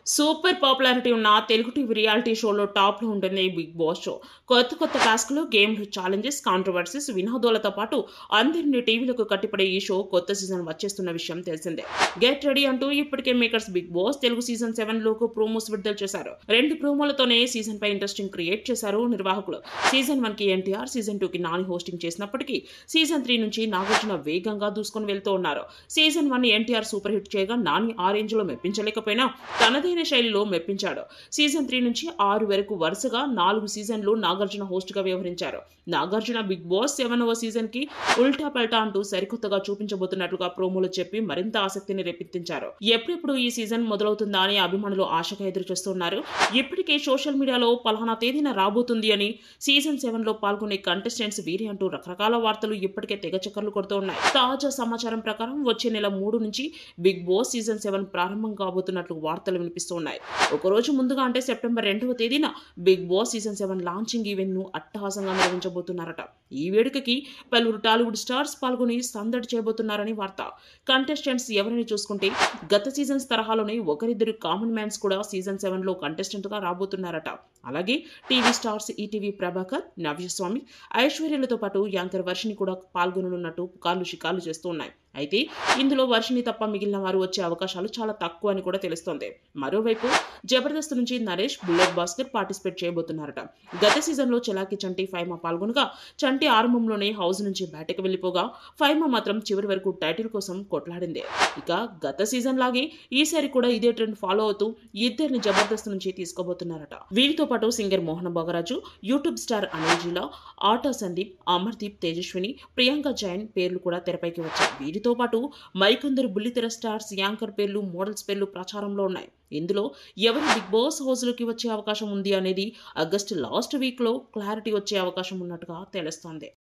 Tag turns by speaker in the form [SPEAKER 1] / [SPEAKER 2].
[SPEAKER 1] super popularity ఉన్న Telugu TV reality షోలో టాప్లో ఉంటుంది బిగ్ బాస్ షో కొత్త కొత్త టాస్క్లు గేమ్లు ఛాలెంజెస్ కాంట్రవర్సీస్ వినోదాలతో పాటు అందరినీ టీవీలకు కట్టిపడే ఈ షో కొత్త సీజన్ వచ్చేస్తున్న విషయం తెలిసిందే గెట్ రెడీ అంటూ ఇప్పటికే makers Bigg Boss Telugu season seven లోకు ప్రోమోస్ విడుదల చేశారు రెండు ప్రోమోలతోనే సీజన్ పై ఇంట్రెస్టింగ్ క్రియేట్ చేశారు నిర్వాహకులు సీజన్ వన్ కి ఎన్టీఆర్ సీజన్ టూ కి నాని హోస్టింగ్ చేసినప్పటికీ సీజన్ త్రీ నుంచి నాగార్జున వేగంగా దూసుకొని వెళ్తూ ఉన్నారు season one NTR super hit చేయగా నాని ఆ రేంజ్ లో మెప్పించలేకపోయినా తనదైన శైలిలో మెప్పించాడు సీజన్ త్రీ నుంచి ఆరు వరకు వరుసగా నాలుగు సీజన్లు నాగార్జున హోస్ట్ గా వ్యవహరించారు నాగార్జున బిగ్ బాస్ సెవెనవ సీజన్ కి ఉల్టా పల్టా అంటూ సరికొత్తగా చూపించబోతున్నట్లుగా ప్రోమోలు చెప్పి మరింత ఆసక్తిని రేపెత్తించారు ఎప్పుడెప్పుడు ఈ సీజన్ మొదలవుతుందా అని అభిమానులు ఆశగా ఎదురు చూస్తున్నారు ఇప్పటికే సోషల్ మీడియాలో పలానా తేదీన రాబోతుంది అని సీజన్ సెవెన్ లో పాల్గొనే కంటెస్టెంట్స్ వీరి అంటూ రకరకాల వార్తలు ఇప్పటికే తెగ చక్కర్లు కొడుతూ ఉన్నాయి తాజా సమాచారం ప్రకారం వచ్చే నెల మూడు నుంచి బిగ్ బాస్ సీజన్ సెవెన్ ప్రారంభం కాబోతున్నట్లు వార్తలు వినిపిస్తున్నాయి ఒకరోజు ముందుగా అంటే సెప్టెంబర్ రెండవ తేదీన Bigg Boss season seven launching event ను అట్టహాసంగా నిర్వహించబోతున్నారట ఈ వేడుకకి పలువురు టాలీవుడ్ స్టార్స్ పాల్గొని సందడి చేయబోతున్నారని వార్త కంటెస్టెంట్స్ ఎవరిని చూసుకుంటే గత సీజన్స్ తరహాలోనే ఒకరిద్దరు కామన్ మ్యాన్స్ కూడా సీజన్ సెవెన్ లో కంటెస్టెంట్ గా రాబోతున్నారట అలాగే TV stars ETV Prabhakar Navyaswamy ఐశ్వర్యలతో పాటు యాంకర్ వర్షిని కూడా పాల్గొననున్నట్టు పుకార్లు షికార్లు చేస్తూ ఉన్నాయి అయితే ఇందులో వర్షిని తప్ప మిగిలిన వారు వచ్చే అవకాశాలు చాలా తక్కువ అని కూడా తెలుస్తోంది మరోవైపు జబర్దస్త్ నుంచి నరేష్ బుల్లెట్ భాస్కర్ పార్టిసిపేట్ చేయబోతున్నారట గత సీజన్లో చలాకి చంటి ఫైమా పాల్గొనగా చంటి ఆరంభంలోనే హౌస్ నుంచి బయటకు వెళ్ళిపోగా ఫైమా మాత్రం చివరి వరకు టైటిల్ కోసం కొట్లాడింది ఇక గత సీజన్ లాగే ఈసారి కూడా ఇదే ట్రెండ్ ఫాలో అవుతూ ఇద్దరిని జబర్దస్త్ నుంచి తీసుకోబోతున్నారట వీరితో పాటు singer Mohana Bhogaraju YouTube star Anil Jila Aata Sandeep Amardeep Tejaswini Priyanka Jain పేర్లు కూడా తెరపైకి వచ్చాయి వీరితో పాటు మరికొందరు బుల్లితెర స్టార్స్ యాంకర్ పేర్లు మోడల్స్ పేర్లు ప్రచారంలో ఉన్నాయి ఇందులో ఎవరు బిగ్ బాస్ హౌస్లోకి వచ్చే అవకాశం ఉంది అనేది ఆగస్టు లాస్ట్ వీక్లో క్లారిటీ వచ్చే అవకాశం ఉన్నట్టుగా తెలుస్తోంది